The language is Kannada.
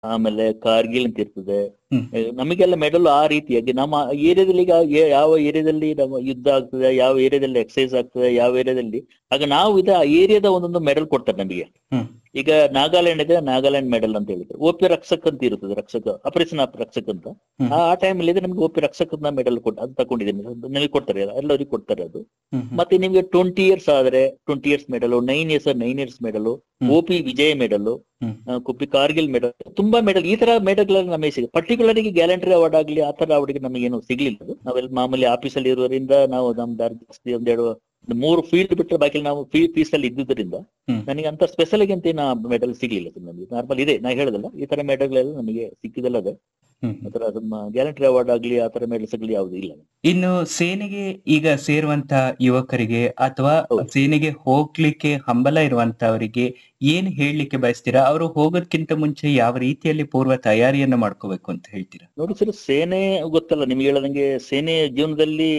ಆಮೇಲೆ ಕಾರ್ಗಿಲ್ ಅಂತ ಇರ್ತದೆ ಹ್ಮ್. ಆ, ನಮಗೆಲ್ಲ ಮೆಡಲ್ ಆ ರೀತಿಯಾಗಿ ನಮ್ಮ ಏರಿಯಾದಲ್ಲಿ ಈಗ ಏ- ಯಾವ ಏರಿಯಾದಲ್ಲಿ ನಮ್ಮ ಯುದ್ಧ ಆಗ್ತದೆ ಯಾವ ಏರಿಯಾದಲ್ಲಿ ಎಕ್ಸೈಸ್ ಆಗ್ತದೆ ಯಾವ ಏರಿಯಾದಲ್ಲಿ ಆಗ ನಾವು ಇದ ಆ ಏರಿಯಾದ ಒಂದೊಂದು ಮೆಡಲ್ ಕೊಡ್ತಾರೆ ನಮಗೆ ಹ್ಮ್. ಈಗ ನಾಗಾಲ್ಯಾಂಡ್ ಇದೆ ನಾಗಾಲ್ಯಾಂಡ್ ಮೆಡಲ್ ಅಂತ ಹೇಳಿದ್ರೆ ಓಪಿ ರಕ್ಷಕ್ ಅಂತ ಇರ್ತದೆ ರಕ್ಷಕ ಆಪರೇಷನ್ ರಕ್ಷಕ್ ಅಂತ ಹ್ಮ್. ಆ ಟೈಮಲ್ಲಿ ಇದೆ ನಮ್ಗೆ ಓಪಿ ರಕ್ಷಕದ ಮೆಡಲ್ ಕೊಟ್ಟು ಅದು ತಗೊಂಡಿದ್ದೀನಿ ಅದು ನಮಗೆ ಕೊಡ್ತಾರೆ ಎಲ್ಲರಿಗೂ ಕೊಡ್ತಾರೆ ಅದು ಹ್ಮ್, ಹ್ಮ್. ಮತ್ತೆ ನಿಮ್ಗೆ ಟ್ವೆಂಟಿ ಇಯರ್ಸ್ ಆದ್ರೆ twenty years medal nine years nine years medal hmm. OP Vijay medal hmm. ಕುಪ್ಪಿ ಕಾರ್ಗಿಲ್ ಮೆಡಲ್ ತುಂಬಾ ಮೆಡಲ್ ಈ ತರ ಮೆಡಲ್ ನಮಗೆ ಸಿಗ ಪರ್ಟಿಕ್ಯುಲರ್ ಆಗಿ ಗ್ಯಾಲಂಟ್ರಿ ಅವಾರ್ಡ್ ಆಗ್ಲಿ ಆ ತರ ಅವರಿಗೆ ನಮಗೆ ಏನು ಸಿಗ್ಲಿಲ್ಲ ಅದು ನಾವೆಲ್ಲ ಮಾಮೂಲಿ ಆಫೀಸಲ್ಲಿ ಇರುವುದರಿಂದ ನಾವು ನಮ್ ಜಾಸ್ತಿ ಒಂದೆರಡು ಒಂದು ಮೂರು ಫೀಲ್ಡ್ ಬಿಟ್ಟರೆ ಬಾಕಿ ನಾವು ಫೀ ಪೀಸ್ ಅಲ್ಲಿ ಇದ್ದುದರಿಂದ ಹ್ಮ್. ನನಗೆ ಅಂತ ಸ್ಪೆಷಲ್ ಆಗಿ ಅಂತ ಏನು ಮೆಡಲ್ ಸಿಗ್ಲಿಲ್ಲ ಸರ್ ನಮಗೆ ನಾರ್ಮಲ್ ಇದೆ ನಾ ಹೇಳದಲ್ಲ ಈ ತರ ಮೆಡಲ್ ಎಲ್ಲ ನಮಗೆ ಸಿಕ್ಕಿದಲ್ಲ ಅದೇ ಹ್ಮ್. ಆತರ ಗ್ಯಾಲಂಟ್ರಿ ಅವಾರ್ಡ್ ಆಗ್ಲಿ ಆ ತರ ಮೆಡಲ್ಸ್ ಆಗ್ಲಿ ಯಾವ್ದು ಇಲ್ಲ ಇನ್ನು ಸೇನೆಗೆ ಈಗ ಸೇರುವಂತ ಯುವಕರಿಗೆ ಅಥವಾ ಹೌದು. ಸೇನೆಗೆ ಹೋಗ್ಲಿಕ್ಕೆ ಹಂಬಲ ಇರುವಂತವರಿಗೆ ಏನ್ ಹೇಳಲಿಕ್ಕೆ ಬಯಸ್ತೀರಾ ಅವರು ಹೋಗೋದ್ಕಿಂತ ಮುಂಚೆ ಯಾವ ರೀತಿಯಲ್ಲಿ ಪೂರ್ವ ತಯಾರಿಯನ್ನ ಮಾಡ್ಕೋಬೇಕು ಅಂತ ಹೇಳ್ತೀರಾ ನೋಡಿ ಸರ್ ಸೇನೆ ಗೊತ್ತಲ್ಲ ನಿಮ್ಗೆ ಹೇಳದಂಗೆ ಸೇನೆ ಜೀವನದಲ್ಲಿ